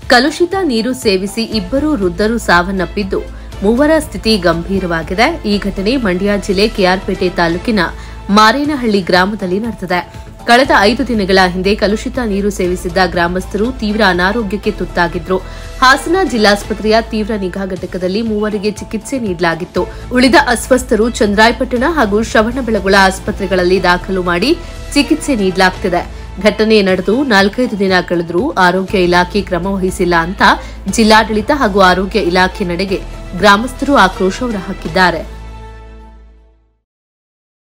ಕಲುಷಿತ ನೀರು ಸೇವಿಸಿ ಇಬ್ಬರು ವೃದ್ಧರು ಸಾವನ್ನಪ್ಪಿದ್ದು ಮೂವರ ಸ್ಥಿತಿ ಗಂಭೀರವಾಗಿದೆ ಈ ಘಟನೆ ಮಂಡ್ಯ ಜಿಲ್ಲೆ ಕೆಆರ್ಪೇಟೆ ತಾಲೂಕಿನ ಮಾರೇನಹಳ್ಳಿ ಗ್ರಾಮದಲ್ಲಿ ನಡೆದಿದೆ ಕಳೆದ ಐದು ದಿನಗಳ ಹಿಂದೆ ಕಲುಷಿತ ನೀರು ಸೇವಿಸಿದ್ದ ಗ್ರಾಮಸ್ಥರು ತೀವ್ರ ಅನಾರೋಗ್ಯಕ್ಕೆ ತುತ್ತಾಗಿದ್ರು ಹಾಸನ ಜಿಲ್ಲಾಸ್ಪತ್ರೆಯ ತೀವ್ರ ನಿಗಾ ಘಟಕದಲ್ಲಿ ಮೂವರಿಗೆ ಚಿಕಿತ್ಸೆ ನೀಡಲಾಗಿತ್ತು ಉಳಿದ ಅಸ್ವಸ್ಥರು ಚಂದ್ರಾಯಪಟ್ಟಣ ಹಾಗೂ ಶ್ರವಣಬೆಳಗೊಳ ಆಸ್ಪತ್ರೆಗಳಲ್ಲಿ ದಾಖಲು ಮಾಡಿ ಚಿಕಿತ್ಸೆ ನೀಡಲಾಗ್ತಿದೆ ಘಟನೆ ನಡೆದು ನಾಲ್ಕೈದು ದಿನ ಕಳೆದರೂ ಆರೋಗ್ಯ ಇಲಾಖೆ ಕ್ರಮ ವಹಿಸಿಲ್ಲ ಅಂತ ಜಿಲ್ಲಾಡಳಿತ ಹಾಗೂ ಆರೋಗ್ಯ ಇಲಾಖೆ ನಡೆಗೆ ಗ್ರಾಮಸ್ಥರು ಆಕ್ರೋಶ ಹೊರಹಾಕಿದ್ದಾರೆ